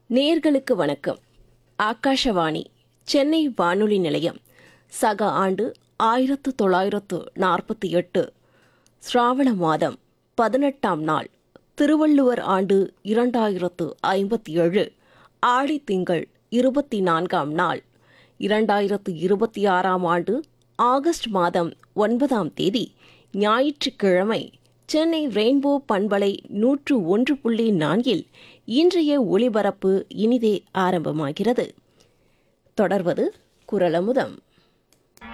நேர்களுக்கு வணக்கம் ஆகாஷவாணி சென்னை வானொலி நிலையம் சக ஆண்டு ஆயிரத்து தொள்ளாயிரத்து நாற்பத்தி எட்டு சிராவண மாதம் பதினெட்டாம் நாள் திருவள்ளுவர் ஆண்டு இரண்டாயிரத்து ஐம்பத்தி ஏழு ஆடி திங்கள் இருபத்தி நான்காம் நாள் இரண்டாயிரத்து இருபத்தி ஆறாம் ஆண்டு ஆகஸ்ட் மாதம் ஒன்பதாம் தேதி ஞாயிற்றுக்கிழமை சென்னை ரெயின்போ பண்பலை நூற்று ஒன்று புள்ளி நான்கில் இன்றைய ஒளிபரப்பு இனிதே ஆரம்பமாகிறது தொடர்வது குரலமுதம்